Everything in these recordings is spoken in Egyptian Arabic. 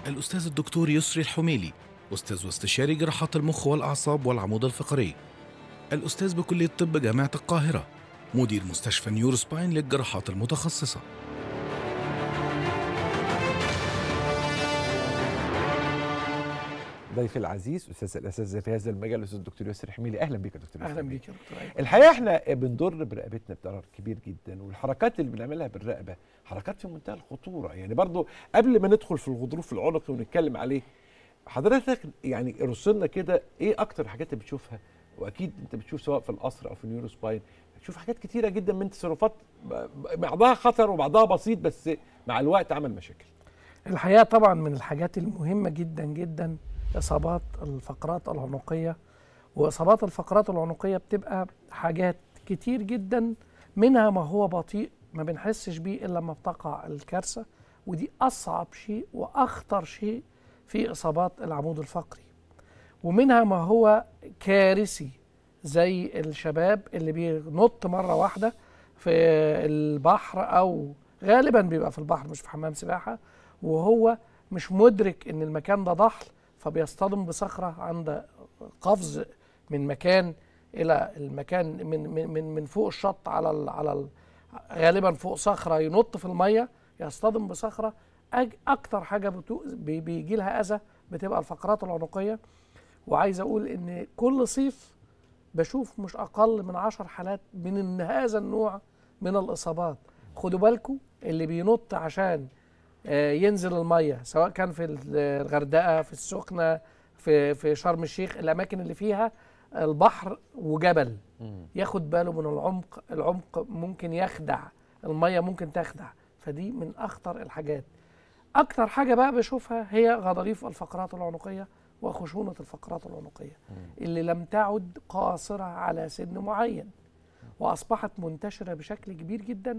الأستاذ الدكتور يسري الحميلي أستاذ واستشاري جراحات المخ والأعصاب والعمود الفقري الأستاذ بكلية طب جامعة القاهرة مدير مستشفى نيورو سباين للجراحات المتخصصة ضيفي العزيز استاذ الاساتذه في هذا المجال الاستاذ الدكتور ياسر حميلي اهلا بك يا دكتور ياسر اهلا حميلي. بيك يا دكتور أيمن. الحقيقه احنا بنضر برقبتنا بضرر كبير جدا والحركات اللي بنعملها بالرقبه حركات في منتهى الخطوره يعني برضو قبل ما ندخل في الغضروف العنقي ونتكلم عليه حضرتك يعني رسلنا كده ايه اكتر الحاجات اللي بتشوفها واكيد انت بتشوف سواء في القصر او في النيورو سباين بتشوف حاجات كتيره جدا من تصرفات ب- ب- بعضها خطر وبعضها بسيط بس مع الوقت عمل مشاكل الحقيقه طبعا من الحاجات المهمه جدا جدا اصابات الفقرات العنقيه واصابات الفقرات العنقيه بتبقى حاجات كتير جدا منها ما هو بطيء ما بنحسش بيه الا لما بتقع الكارثه ودي اصعب شيء واخطر شيء في اصابات العمود الفقري ومنها ما هو كارثي زي الشباب اللي بينط مره واحده في البحر او غالبا بيبقى في البحر مش في حمام سباحه وهو مش مدرك ان المكان ده ضحل فبيصطدم بصخره عند قفز من مكان الى المكان من من من, من فوق الشط على ال على ال غالبا فوق صخره ينط في الميه يصطدم بصخره أج اكتر حاجه بتو- بي- بيجي لها اذى بتبقى الفقرات العنقيه وعايز اقول ان كل صيف بشوف مش اقل من عشر حالات من هذا النوع من الاصابات خدوا بالكم اللي بينط عشان آه، ينزل الميه سواء كان في الغردقه في السخنه في في شرم الشيخ الاماكن اللي فيها البحر وجبل ياخد باله من العمق العمق ممكن يخدع الميه ممكن تخدع فدي من اخطر الحاجات اكتر حاجه بقى بشوفها هي غضاريف الفقرات العنقيه وخشونه الفقرات العنقيه اللي لم تعد قاصره على سن معين واصبحت منتشره بشكل كبير جدا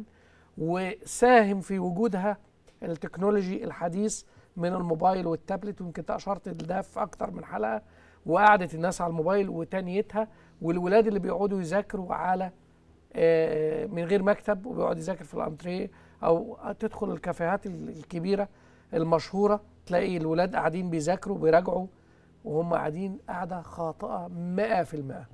وساهم في وجودها التكنولوجي الحديث من الموبايل والتابلت ويمكن أنت اشرت لده في اكتر من حلقه وقعدت الناس على الموبايل وتانيتها والولاد اللي بيقعدوا يذاكروا على آه، من غير مكتب وبيقعد يذاكر في الانتريه او تدخل الكافيهات ال- الكبيره المشهوره تلاقي الولاد قاعدين بيذاكروا بيراجعوا وهم قاعدين قاعده خاطئه 100%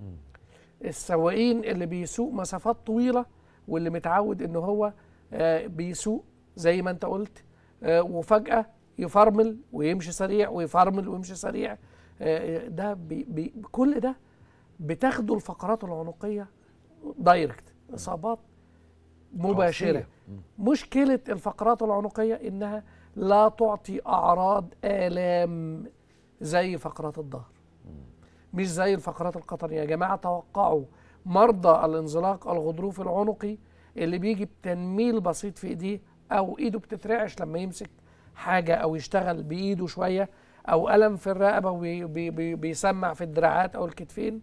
السواقين اللي بيسوق مسافات طويله واللي متعود ان هو آه، بيسوق زي ما انت قلت آه، وفجاه يفرمل ويمشي سريع ويفرمل ويمشي سريع آه، ده بي بي كل ده بتاخده الفقرات العنقيه دايركت اصابات مباشره قاسية. مشكله الفقرات العنقيه انها لا تعطي اعراض الام زي فقرات الظهر مش زي الفقرات القطنيه يا جماعه توقعوا مرضى الانزلاق الغضروفي العنقي اللي بيجي بتنميل بسيط في ايديه او ايده بتترعش لما يمسك حاجه او يشتغل بايده شويه او الم في الرقبه وبيسمع في الدراعات او الكتفين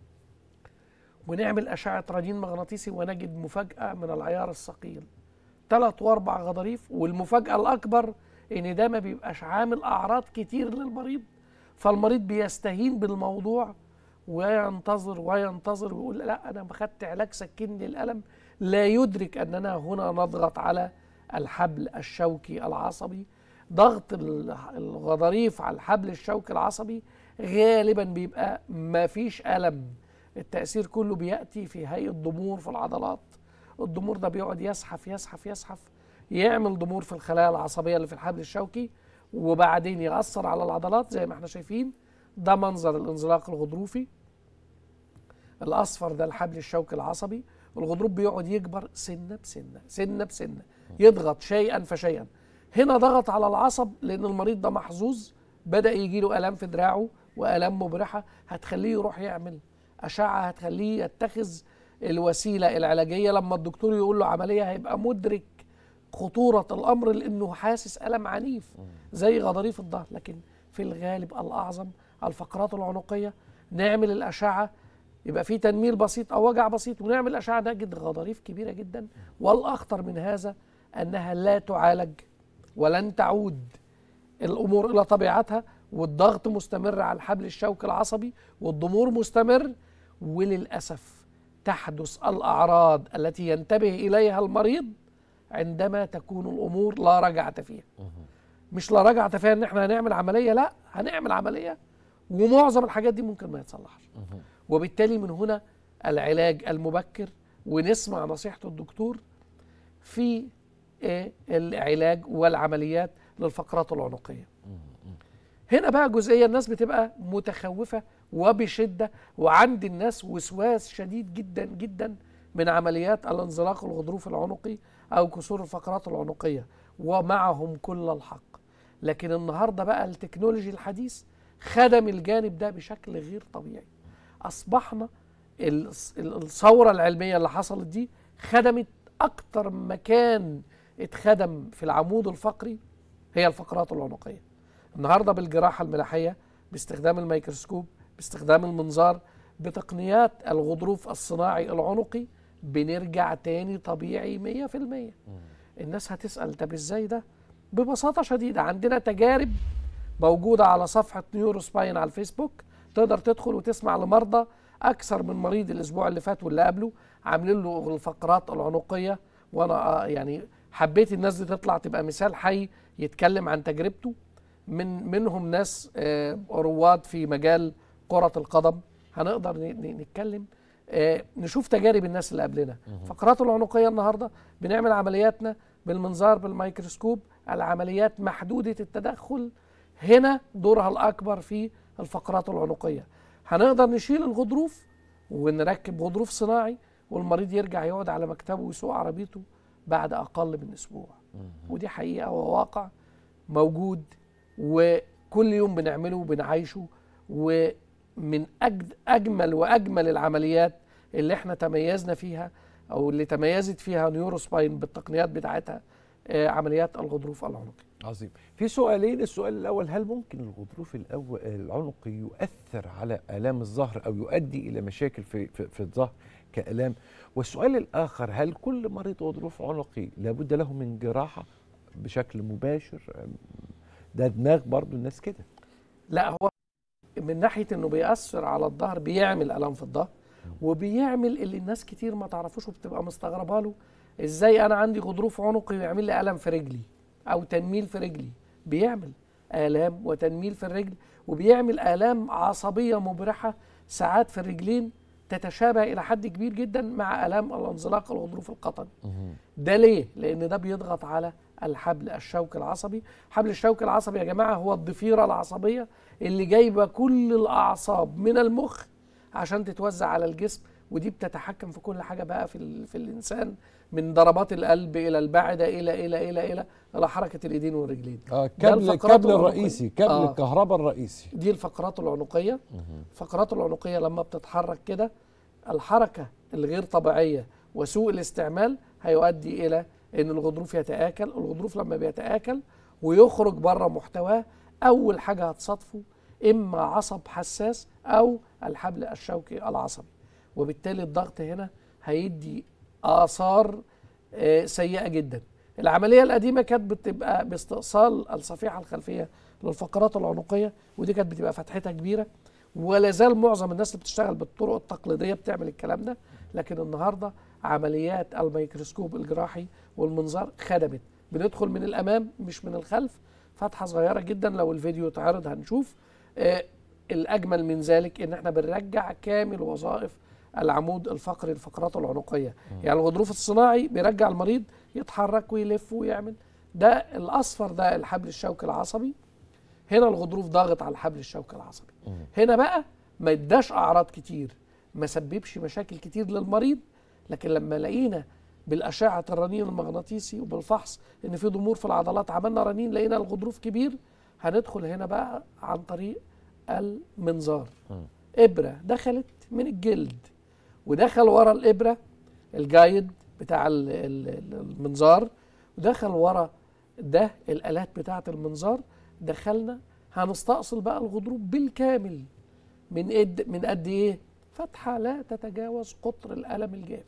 ونعمل اشعه رنين مغناطيسي ونجد مفاجاه من العيار الثقيل ثلاث واربع غضاريف والمفاجاه الاكبر ان ده ما بيبقاش عامل اعراض كتير للمريض فالمريض بيستهين بالموضوع وينتظر وينتظر ويقول لا انا خدت علاج سكن للالم لا يدرك اننا هنا نضغط على الحبل الشوكي العصبي ضغط ال- الغضاريف على الحبل الشوكي العصبي غالبا بيبقى ما فيش الم التاثير كله بياتي في هيئه ضمور في العضلات الضمور ده بيقعد يزحف يزحف يزحف يعمل ضمور في الخلايا العصبيه اللي في الحبل الشوكي وبعدين يأثر على العضلات زي ما احنا شايفين ده منظر الانزلاق الغضروفي الاصفر ده الحبل الشوكي العصبي الغضروف بيقعد يكبر سنه بسنه سنه بسنه يضغط شيئا فشيئا هنا ضغط على العصب لان المريض ده محظوظ بدا يجي له الام في دراعه والام مبرحه هتخليه يروح يعمل اشعه هتخليه يتخذ الوسيله العلاجيه لما الدكتور يقول له عمليه هيبقى مدرك خطوره الامر لانه حاسس الم عنيف زي غضاريف الظهر لكن في الغالب الاعظم الفقرات العنقيه نعمل الاشعه يبقى في تنميل بسيط او وجع بسيط ونعمل اشعه نجد غضاريف كبيره جدا والاخطر من هذا انها لا تعالج ولن تعود الامور الى طبيعتها والضغط مستمر على الحبل الشوكي العصبي والضمور مستمر وللاسف تحدث الاعراض التي ينتبه اليها المريض عندما تكون الامور لا رجعه فيها مش لا رجعه فيها ان احنا هنعمل عمليه لا هنعمل عمليه ومعظم الحاجات دي ممكن ما يتصلحش وبالتالي من هنا العلاج المبكر ونسمع نصيحه الدكتور في آه، العلاج والعمليات للفقرات العنقيه هنا بقى جزئيه الناس بتبقى متخوفه وبشده وعند الناس وسواس شديد جدا جدا من عمليات الانزلاق الغضروفي العنقي او كسور الفقرات العنقيه ومعهم كل الحق لكن النهارده بقى التكنولوجي الحديث خدم الجانب ده بشكل غير طبيعي اصبحنا الس- ال- الثوره العلميه اللي حصلت دي خدمت اكتر مكان اتخدم في العمود الفقري هي الفقرات العنقيه النهارده بالجراحه الملاحيه باستخدام الميكروسكوب باستخدام المنظار بتقنيات الغضروف الصناعي العنقي بنرجع تاني طبيعي 100% الناس هتسأل طب ازاي ده ببساطة شديدة عندنا تجارب موجودة على صفحة نيورو سباين على الفيسبوك تقدر تدخل وتسمع لمرضى أكثر من مريض الأسبوع اللي فات واللي قبله عاملين له الفقرات العنقية وأنا آه يعني حبيت الناس دي تطلع تبقى مثال حي يتكلم عن تجربته من منهم ناس آه، رواد في مجال كرة القدم هنقدر ن- ن- نتكلم آه، نشوف تجارب الناس اللي قبلنا فقرات العنقية النهاردة بنعمل عملياتنا بالمنظار بالميكروسكوب العمليات محدودة التدخل هنا دورها الأكبر في الفقرات العنقية هنقدر نشيل الغضروف ونركب غضروف صناعي والمريض يرجع يقعد على مكتبه ويسوق عربيته بعد أقل من أسبوع ودي حقيقة وواقع موجود وكل يوم بنعمله وبنعيشه ومن أجد أجمل وأجمل العمليات اللي احنا تميزنا فيها أو اللي تميزت فيها نيورو سباين بالتقنيات بتاعتها آه، عمليات الغضروف العنقي عظيم في سؤالين السؤال الاول هل ممكن الغضروف الأول العنقي يؤثر على الام الظهر او يؤدي الى مشاكل في في, في الظهر كالام والسؤال الاخر هل كل مريض غضروف عنقي لابد له من جراحه بشكل مباشر أم، ده دماغ برضو الناس كده لا هو من ناحيه انه بيأثر على الظهر بيعمل الام في الظهر وبيعمل اللي الناس كتير ما تعرفوش وبتبقى مستغربه له ازاي انا عندي غضروف عنقي ويعمل لي الم في رجلي او تنميل في رجلي بيعمل الام وتنميل في الرجل وبيعمل الام عصبيه مبرحه ساعات في الرجلين تتشابه الى حد كبير جدا مع الام الانزلاق الغضروف القطني ده ليه؟ لأن ده بيضغط على الحبل الشوكي العصبي، حبل الشوكي العصبي يا جماعة هو الضفيرة العصبية اللي جايبة كل الأعصاب من المخ عشان تتوزع على الجسم ودي بتتحكم في كل حاجة بقى في, ال- في الإنسان من ضربات القلب إلى البعدة إلى إلى إلى إلى إلى حركة الإيدين والرجلين. اه ده كابل الفقرات الكابل العنقية. الرئيسي كابل آه. الكهرباء الرئيسي دي الفقرات العنقية الفقرات العنقية لما بتتحرك كده الحركة الغير طبيعية وسوء الاستعمال هيؤدي إلى أن الغضروف يتآكل الغضروف لما بيتآكل ويخرج بره محتواه أول حاجة هتصادفه إما عصب حساس أو الحبل الشوكي العصبي وبالتالي الضغط هنا هيدي آثار آه، سيئة جدا العملية القديمة كانت بتبقى باستئصال الصفيحة الخلفية للفقرات العنقية ودي كانت بتبقى فتحتها كبيرة ولا زال معظم الناس اللي بتشتغل بالطرق التقليدية بتعمل الكلام ده لكن النهاردة عمليات الميكروسكوب الجراحي والمنظار خدمت بندخل من الأمام مش من الخلف فتحة صغيرة جدا لو الفيديو اتعرض هنشوف آه الأجمل من ذلك إن احنا بنرجع كامل وظائف العمود الفقري الفقرات العنقية يعني الغضروف الصناعي بيرجع المريض يتحرك ويلف ويعمل ده الأصفر ده الحبل الشوكي العصبي هنا الغضروف ضاغط على الحبل الشوكي العصبي هنا بقى ما اداش اعراض كتير ما سببش مشاكل كتير للمريض لكن لما لقينا بالاشعه الرنين المغناطيسي وبالفحص ان في ضمور في العضلات عملنا رنين لقينا الغضروف كبير هندخل هنا بقى عن طريق المنظار ابره دخلت من الجلد ودخل ورا الابره الجايد بتاع ال- ال- المنظار ودخل ورا ده الالات بتاعه المنظار دخلنا هنستأصل بقى الغضروف بالكامل من قد من قد ايه؟ فتحه لا تتجاوز قطر القلم الجاف.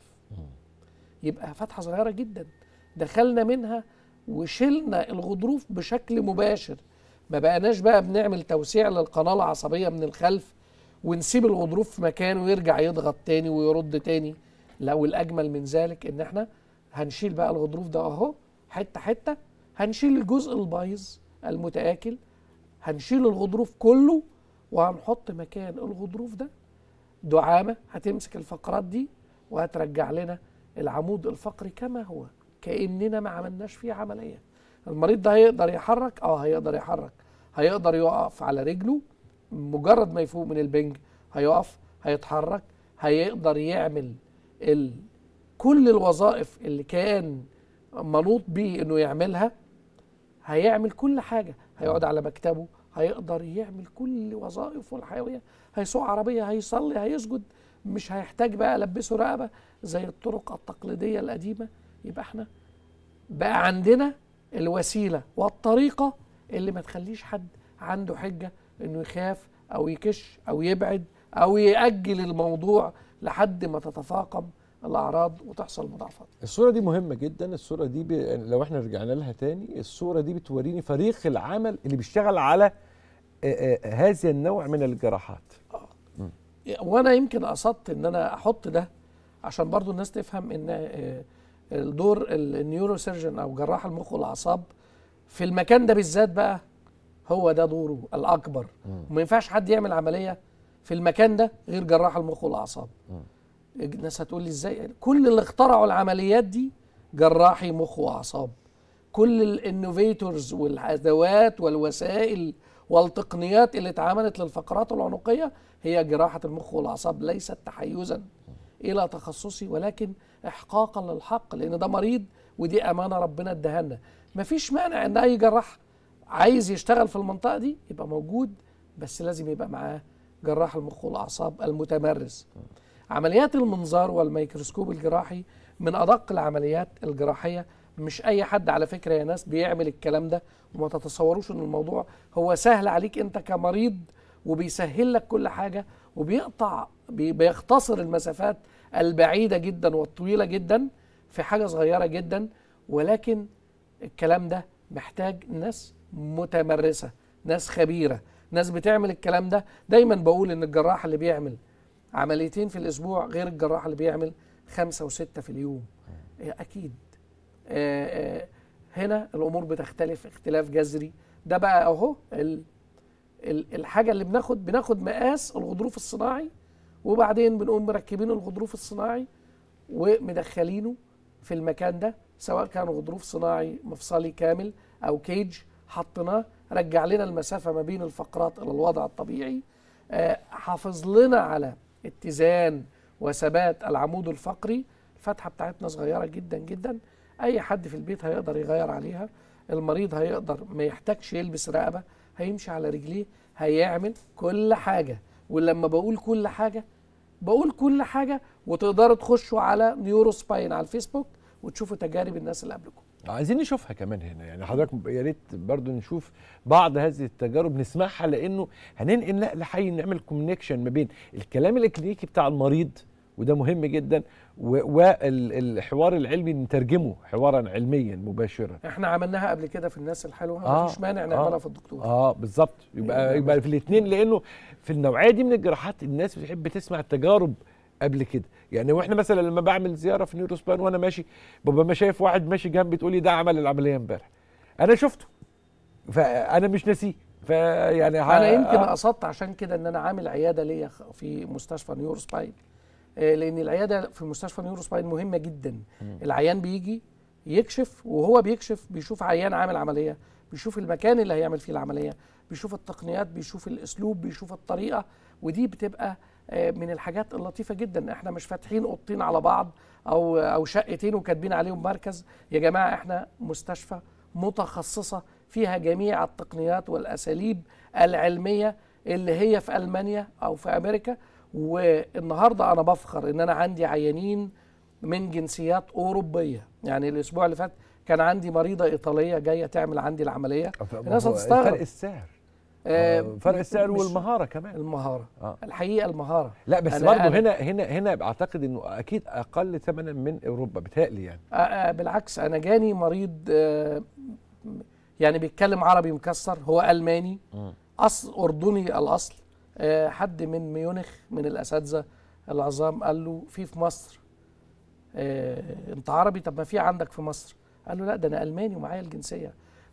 يبقى فتحه صغيره جدا دخلنا منها وشلنا الغضروف بشكل مباشر ما بقناش بقى بنعمل توسيع للقناه العصبيه من الخلف ونسيب الغضروف في مكانه ويرجع يضغط تاني ويرد تاني لا والاجمل من ذلك ان احنا هنشيل بقى الغضروف ده اهو حته حته هنشيل الجزء البايظ المتآكل هنشيل الغضروف كله وهنحط مكان الغضروف ده دعامة هتمسك الفقرات دي وهترجع لنا العمود الفقري كما هو كأننا ما عملناش فيه عملية المريض ده هيقدر يحرك اه هيقدر يحرك هيقدر يقف على رجله مجرد ما يفوق من البنج هيقف هيتحرك هيقدر يعمل ال... كل الوظائف اللي كان منوط بيه انه يعملها هيعمل كل حاجه هيقعد على مكتبه هيقدر يعمل كل وظائفه الحيويه هيسوق عربيه هيصلي هيسجد مش هيحتاج بقى البسه رقبه زي الطرق التقليديه القديمه يبقى احنا بقى عندنا الوسيله والطريقه اللي ما تخليش حد عنده حجه انه يخاف او يكش او يبعد او ياجل الموضوع لحد ما تتفاقم الاعراض وتحصل مضاعفات الصورة دي مهمة جدا الصورة دي ب... لو احنا رجعنا لها تاني الصورة دي بتوريني فريق العمل اللي بيشتغل على آه، آه، هذا النوع من الجراحات وانا يمكن قصدت ان انا احط ده عشان برضو الناس تفهم ان آه، الدور النيورو سيرجن او جراح المخ والاعصاب في المكان ده بالذات بقى هو ده دوره الاكبر وما ينفعش حد يعمل عمليه في المكان ده غير جراح المخ والاعصاب الناس هتقول لي ازاي كل اللي اخترعوا العمليات دي جراحي مخ واعصاب كل الانوفيتورز والادوات والوسائل والتقنيات اللي اتعملت للفقرات العنقيه هي جراحه المخ والاعصاب ليست تحيزا الى تخصصي ولكن احقاقا للحق لان ده مريض ودي امانه ربنا اداها لنا مفيش مانع ان اي جراح عايز يشتغل في المنطقه دي يبقى موجود بس لازم يبقى معاه جراح المخ والاعصاب المتمرس عمليات المنظار والميكروسكوب الجراحي من ادق العمليات الجراحيه مش اي حد على فكره يا ناس بيعمل الكلام ده وما تتصوروش ان الموضوع هو سهل عليك انت كمريض وبيسهل لك كل حاجه وبيقطع بي- بيختصر المسافات البعيده جدا والطويله جدا في حاجه صغيره جدا ولكن الكلام ده محتاج ناس متمرسه ناس خبيره ناس بتعمل الكلام ده دايما بقول ان الجراح اللي بيعمل عمليتين في الاسبوع غير الجراح اللي بيعمل خمسه وسته في اليوم إيه، اكيد آه، آه، هنا الامور بتختلف اختلاف جذري ده بقى اهو ال- ال- الحاجه اللي بناخد بناخد مقاس الغضروف الصناعي وبعدين بنقوم مركبين الغضروف الصناعي ومدخلينه في المكان ده سواء كان غضروف صناعي مفصلي كامل او كيج حطيناه رجع لنا المسافه ما بين الفقرات الى الوضع الطبيعي آه، حافظ لنا على اتزان وثبات العمود الفقري الفتحه بتاعتنا صغيره جدا جدا اي حد في البيت هيقدر يغير عليها المريض هيقدر ما يحتاجش يلبس رقبه هيمشي على رجليه هيعمل كل حاجه ولما بقول كل حاجه بقول كل حاجه وتقدروا تخشوا على نيورو سباين على الفيسبوك وتشوفوا تجارب الناس اللي قبلكم عايزين نشوفها كمان هنا يعني حضرتك يا ريت برضو نشوف بعض هذه التجارب نسمعها لانه هننقل نقل حي نعمل كوميونيكشن ما بين الكلام الكلينيكي بتاع المريض وده مهم جدا والحوار العلمي نترجمه حوارا علميا مباشرا احنا عملناها قبل كده في الناس الحلوه آه، مفيش مانع آه. نعملها في الدكتور اه بالظبط يبقى يبقى في الاثنين لانه في النوعيه دي من الجراحات الناس بتحب تسمع التجارب قبل كده يعني واحنا مثلا لما بعمل زياره في نيورو سبان وانا ماشي ببقى ما شايف واحد ماشي جنبي تقول لي ده عمل العمليه امبارح انا شفته فانا مش ناسيه فيعني انا ه- يمكن آه. قصدت عشان كده ان انا عامل عياده ليا خ- في مستشفى نيورو سباين آه، لان العياده في مستشفى نيورو سباين مهمه جدا العيان بيجي يكشف وهو بيكشف بيشوف عيان عامل عمليه بيشوف المكان اللي هيعمل فيه العمليه بيشوف التقنيات بيشوف الاسلوب بيشوف الطريقه ودي بتبقى آه، من الحاجات اللطيفه جدا احنا مش فاتحين اوضتين على بعض او او شقتين وكاتبين عليهم مركز يا جماعه احنا مستشفى متخصصه فيها جميع التقنيات والاساليب العلميه اللي هي في المانيا او في امريكا والنهارده انا بفخر ان انا عندي عيانين من جنسيات اوروبيه يعني الاسبوع اللي فات كان عندي مريضه ايطاليه جايه تعمل عندي العمليه الناس هو هتستغرب. فرق السعر آه، آه، فرق السعر مش- والمهاره كمان المهاره آه. الحقيقه المهاره لا بس أنا- برضه أنا- هنا هنا هنا اعتقد انه اكيد اقل ثمنا من اوروبا بتهيألي يعني آه، آه، بالعكس انا جاني مريض آه، يعني بيتكلم عربي مكسر هو الماني اصل اردني الاصل آه، حد من ميونخ من الاساتذه العظام قال له في في مصر آه، انت عربي طب ما في عندك في مصر قال له لا ده انا الماني ومعايا الجنسيه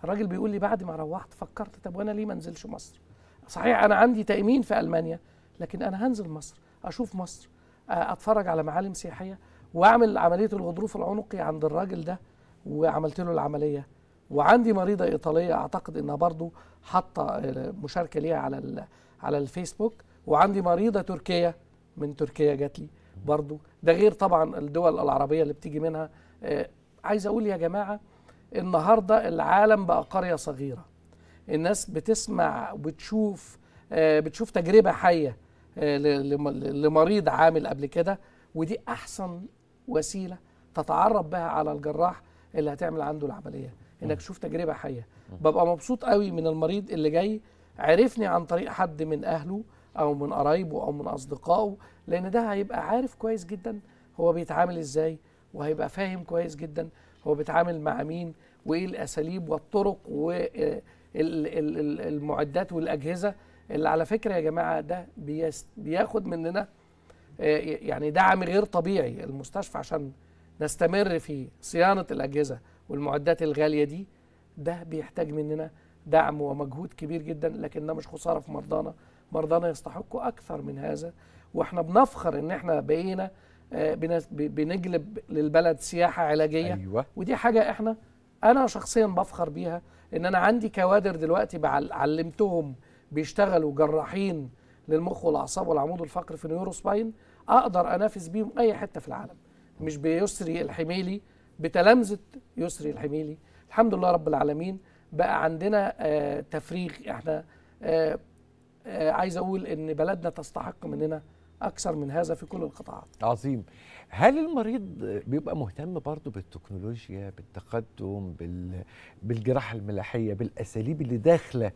الراجل بيقول لي بعد ما روحت فكرت طب وانا ليه ما انزلش مصر صحيح انا عندي تامين في المانيا لكن انا هنزل مصر اشوف مصر آه، اتفرج على معالم سياحيه واعمل عمليه الغضروف العنقي عند الراجل ده وعملت له العمليه وعندي مريضه ايطاليه اعتقد انها برضو حاطه آه، مشاركه ليها على ال- على الفيسبوك وعندي مريضه تركيه من تركيا جات لي برضو ده غير طبعا الدول العربيه اللي بتيجي منها آه، عايز اقول يا جماعه النهارده العالم بقى قريه صغيره الناس بتسمع وبتشوف آه، بتشوف تجربه حيه آه، ل- لم- لمريض عامل قبل كده ودي احسن وسيله تتعرف بها على الجراح اللي هتعمل عنده العمليه انك تشوف تجربه حيه ببقى مبسوط قوي من المريض اللي جاي عرفني عن طريق حد من اهله او من قرايبه او من اصدقائه لان ده هيبقى عارف كويس جدا هو بيتعامل ازاي وهيبقى فاهم كويس جدا هو بيتعامل مع مين وايه الاساليب والطرق والمعدات والاجهزه اللي على فكره يا جماعه ده بيس- بياخد مننا آه، يعني دعم غير طبيعي المستشفى عشان نستمر في صيانه الاجهزه والمعدات الغاليه دي ده بيحتاج مننا دعم ومجهود كبير جدا لكن ده مش خساره في مرضانا مرضانا يستحقوا اكثر من هذا واحنا بنفخر ان احنا بقينا آه، بنس- ب- بنجلب للبلد سياحه علاجيه ايوه ودي حاجه احنا انا شخصيا بفخر بيها ان انا عندي كوادر دلوقتي بعل- علمتهم بيشتغلوا جراحين للمخ والاعصاب والعمود الفقري في نيورو سباين اقدر انافس بيهم اي حته في العالم مش بيسري الحميلي بتلامذه يسري الحميلي الحمد لله رب العالمين بقى عندنا آه تفريغ احنا آه آه عايز اقول ان بلدنا تستحق مننا اكثر من هذا في كل القطاعات عظيم هل المريض بيبقى مهتم برضه بالتكنولوجيا بالتقدم بال... بالجراحه الملاحيه بالاساليب اللي داخله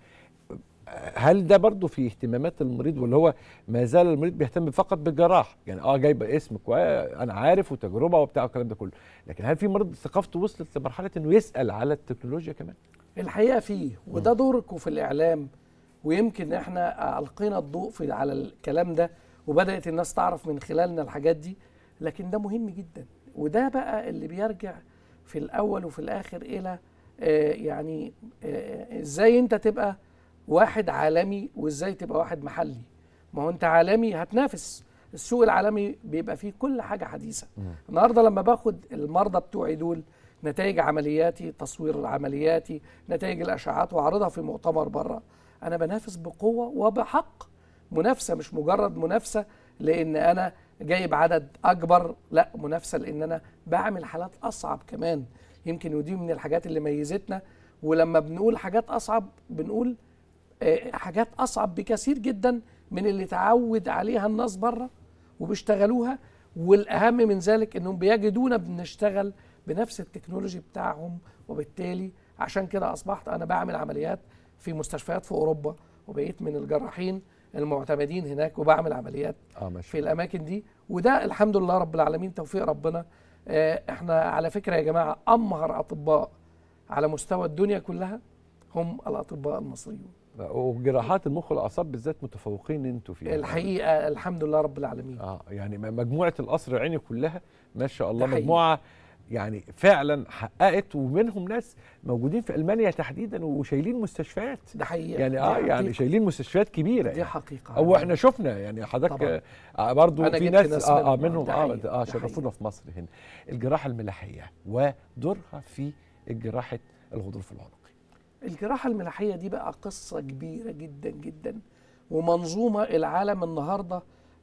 هل ده برضه في اهتمامات المريض ولا هو ما زال المريض بيهتم فقط بالجراح يعني اه جايبه اسمك وانا عارف وتجربه وبتاع والكلام ده كله لكن هل في مريض ثقافته وصلت لمرحله انه يسال على التكنولوجيا كمان الحقيقه فيه وده دوركم في الاعلام ويمكن احنا القينا الضوء في على الكلام ده وبدات الناس تعرف من خلالنا الحاجات دي لكن ده مهم جدا وده بقى اللي بيرجع في الاول وفي الاخر الى آه يعني آه ازاي انت تبقى واحد عالمي وازاي تبقى واحد محلي ما هو انت عالمي هتنافس السوق العالمي بيبقى فيه كل حاجه حديثه النهارده لما باخد المرضى بتوعي دول نتائج عملياتي تصوير عملياتي نتائج الاشعاعات واعرضها في مؤتمر بره انا بنافس بقوه وبحق منافسه مش مجرد منافسه لان انا جايب عدد اكبر لا منافسه لان انا بعمل حالات اصعب كمان يمكن ودي من الحاجات اللي ميزتنا ولما بنقول حاجات اصعب بنقول آه، حاجات اصعب بكثير جدا من اللي تعود عليها الناس بره وبيشتغلوها والاهم من ذلك انهم بيجدونا بنشتغل بنفس التكنولوجي بتاعهم وبالتالي عشان كده اصبحت انا بعمل عمليات في مستشفيات في اوروبا وبقيت من الجراحين المعتمدين هناك وبعمل عمليات اه ماشي في الاماكن دي وده الحمد لله رب العالمين توفيق ربنا آه، احنا على فكره يا جماعه امهر اطباء على مستوى الدنيا كلها هم الاطباء المصريون وجراحات المخ والاعصاب بالذات متفوقين انتوا فيها الحقيقه الحمد لله رب العالمين اه يعني م- مجموعه القصر العيني كلها ما شاء الله ده حقيقي. مجموعه يعني فعلا حققت ومنهم ناس موجودين في المانيا تحديدا وشايلين مستشفيات ده حقيقه يعني اه دي يعني حقيقة. شايلين مستشفيات كبيره دي يعني. حقيقه او احنا شفنا يعني حضرتك طبعاً. آه برضو أنا في جبت ناس, ناس آه, آه منهم. منهم ده اه حقيقي. اه ده شرفونا في مصر هنا الجراحه الملاحيه ودورها في جراحه الغضروف العنقي الجراحة الملاحية دي بقى قصة كبيرة جدا جدا ومنظومة العالم النهاردة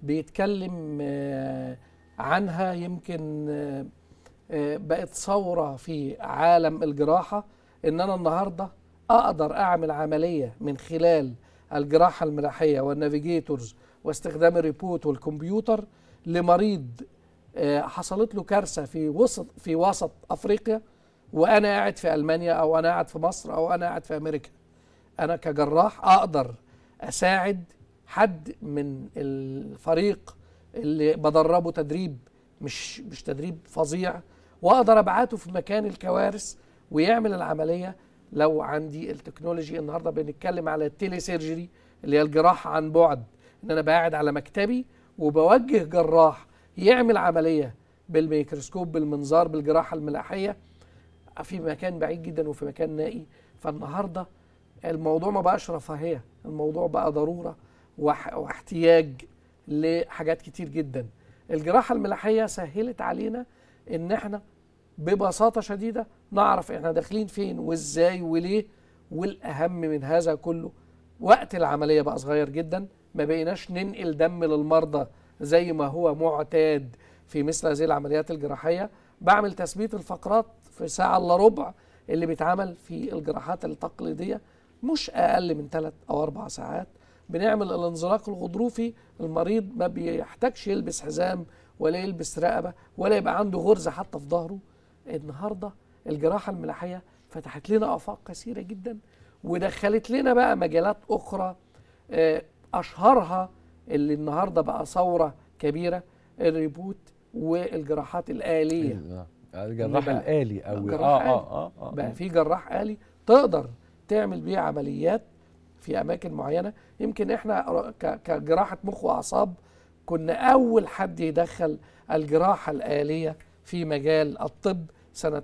بيتكلم آه، عنها يمكن آه، آه، بقت ثورة في عالم الجراحة إن أنا النهاردة أقدر أعمل عملية من خلال الجراحة الملاحية والنافيجيتورز واستخدام الريبوت والكمبيوتر لمريض آه، حصلت له كارثة في وسط في وسط أفريقيا وانا قاعد في المانيا او انا قاعد في مصر او انا قاعد في امريكا انا كجراح اقدر اساعد حد من الفريق اللي بدربه تدريب مش مش تدريب فظيع واقدر ابعته في مكان الكوارث ويعمل العمليه لو عندي التكنولوجي النهارده بنتكلم على التيلي سيرجري اللي هي الجراحه عن بعد ان انا قاعد على مكتبي وبوجه جراح يعمل عمليه بالميكروسكوب بالمنظار بالجراحه الملاحيه في مكان بعيد جدا وفي مكان نائي فالنهارده الموضوع ما بقاش رفاهيه الموضوع بقى ضروره واح- واحتياج لحاجات كتير جدا الجراحه الملاحيه سهلت علينا ان احنا ببساطه شديده نعرف احنا داخلين فين وازاي وليه والاهم من هذا كله وقت العمليه بقى صغير جدا ما بقيناش ننقل دم للمرضى زي ما هو معتاد في مثل هذه العمليات الجراحيه بعمل تثبيت الفقرات في ساعه الا ربع اللي بيتعمل في الجراحات التقليديه مش اقل من ثلاث او اربع ساعات بنعمل الانزلاق الغضروفي المريض ما بيحتاجش يلبس حزام ولا يلبس رقبه ولا يبقى عنده غرزه حتى في ظهره النهارده الجراحه الملاحيه فتحت لنا افاق كثيره جدا ودخلت لنا بقى مجالات اخرى آه، اشهرها اللي النهارده بقى ثوره كبيره الريبوت والجراحات الاليه ال- الجراح بقى- الآلي أو الجراح آه, آلي. آه, آه, آه, بقى في جراح آلي تقدر تعمل بيه عمليات في أماكن معينة يمكن إحنا ر- ك- كجراحة مخ وأعصاب كنا أول حد يدخل الجراحة الآلية في مجال الطب سنة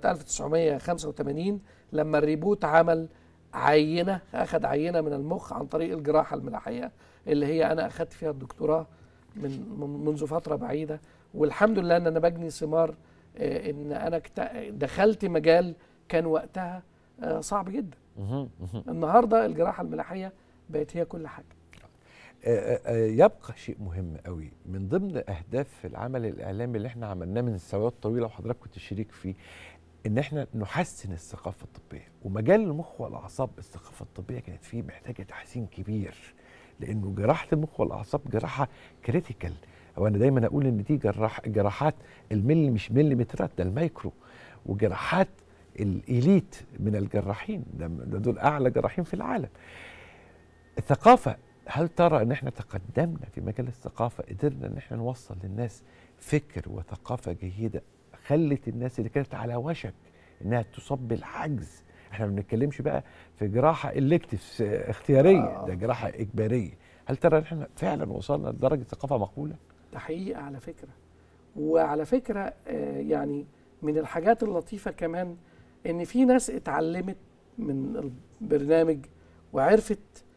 1985 لما الريبوت عمل عينة أخذ عينة من المخ عن طريق الجراحة الملاحية اللي هي أنا أخذت فيها الدكتوراه من من- منذ فترة بعيدة والحمد لله أن أنا بجني ثمار آه، إن أنا كت- دخلت مجال كان وقتها آه، صعب جدا مهم، مهم. النهارده الجراحه الملاحيه بقت هي كل حاجه آه، آه، يبقى شيء مهم قوي من ضمن اهداف العمل الاعلامي اللي احنا عملناه من سنوات طويله وحضرتك كنت شريك فيه ان احنا نحسن الثقافه الطبيه ومجال المخ والاعصاب الثقافه الطبيه كانت فيه محتاجه تحسين كبير لانه جراحه المخ والاعصاب جراحه كريتيكال هو انا دايما اقول ان دي جراح جراحات الملي مش مليمترات ده المايكرو وجراحات الاليت من الجراحين ده ده دول اعلى جراحين في العالم الثقافه هل ترى ان احنا تقدمنا في مجال الثقافه قدرنا ان احنا نوصل للناس فكر وثقافه جيده خلت الناس اللي كانت على وشك انها تصاب بالعجز احنا ما بنتكلمش بقى في جراحه الكتف اختياريه آه. ده جراحه اجباريه هل ترى ان احنا فعلا وصلنا لدرجه ثقافه مقبوله ده حقيقه على فكره وعلى فكره آه، يعني من الحاجات اللطيفه كمان ان في ناس اتعلمت من البرنامج وعرفت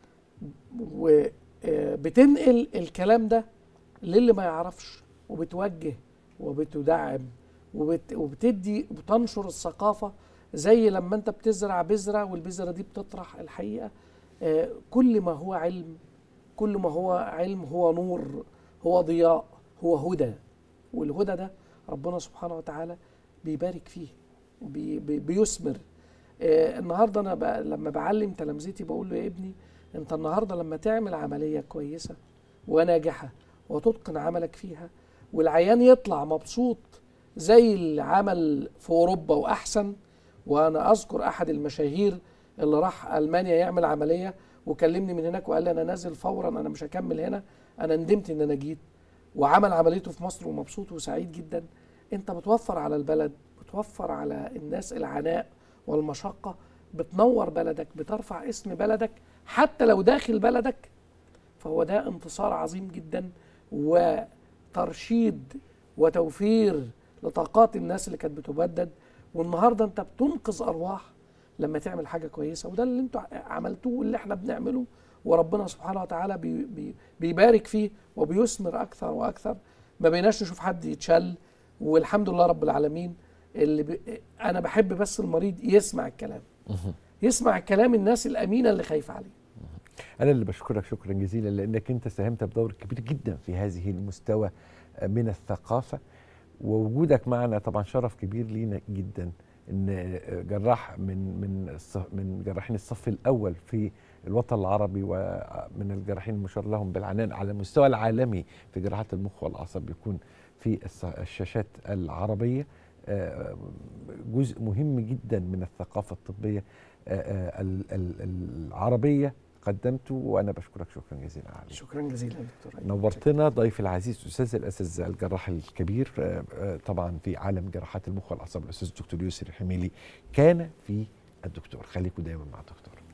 وبتنقل الكلام ده للي ما يعرفش وبتوجه وبتدعم وبت وبتدي وبتنشر الثقافه زي لما انت بتزرع بذره والبذره دي بتطرح الحقيقه آه، كل ما هو علم كل ما هو علم هو نور هو ضياء هو هدى والهدى ده ربنا سبحانه وتعالى بيبارك فيه بي بي بيثمر آه النهارده انا بقى لما بعلم تلامذتي بقول له يا ابني انت النهارده لما تعمل عمليه كويسه وناجحه وتتقن عملك فيها والعيان يطلع مبسوط زي اللي عمل في اوروبا واحسن وانا اذكر احد المشاهير اللي راح المانيا يعمل عمليه وكلمني من هناك وقال لي انا نازل فورا انا مش هكمل هنا انا ندمت ان انا جيت وعمل عمليته في مصر ومبسوط وسعيد جدا انت بتوفر على البلد بتوفر على الناس العناء والمشقه بتنور بلدك بترفع اسم بلدك حتى لو داخل بلدك فهو ده انتصار عظيم جدا وترشيد وتوفير لطاقات الناس اللي كانت بتبدد والنهارده انت بتنقذ ارواح لما تعمل حاجه كويسه وده اللي انتوا عملتوه واللي احنا بنعمله وربنا سبحانه وتعالى بي بي بيبارك فيه وبيثمر اكثر واكثر ما بيناش نشوف حد يتشل والحمد لله رب العالمين اللي بي انا بحب بس المريض يسمع الكلام يسمع الكلام الناس الامينه اللي خايفه عليه انا اللي بشكرك شكرا جزيلا لانك انت ساهمت بدور كبير جدا في هذه المستوى من الثقافه ووجودك معنا طبعا شرف كبير لينا جدا ان جراح من من الص- من جراحين الصف الاول في الوطن العربي ومن الجراحين المشار لهم بالعنان على المستوى العالمي في جراحات المخ والاعصاب يكون في الص- الشاشات العربيه آه، جزء مهم جدا من الثقافه الطبيه آه، آه، ال- ال- العربيه قدمته وانا بشكرك شكرا جزيلا عليه شكرا جزيلا يا دكتور أيمن. نورتنا ضيف العزيز استاذ الاساتذ الجراح الكبير آه، آه، طبعا في عالم جراحات المخ والاعصاب الاستاذ الدكتور يسري الحميلي كان في الدكتور خليكم دايما مع الدكتور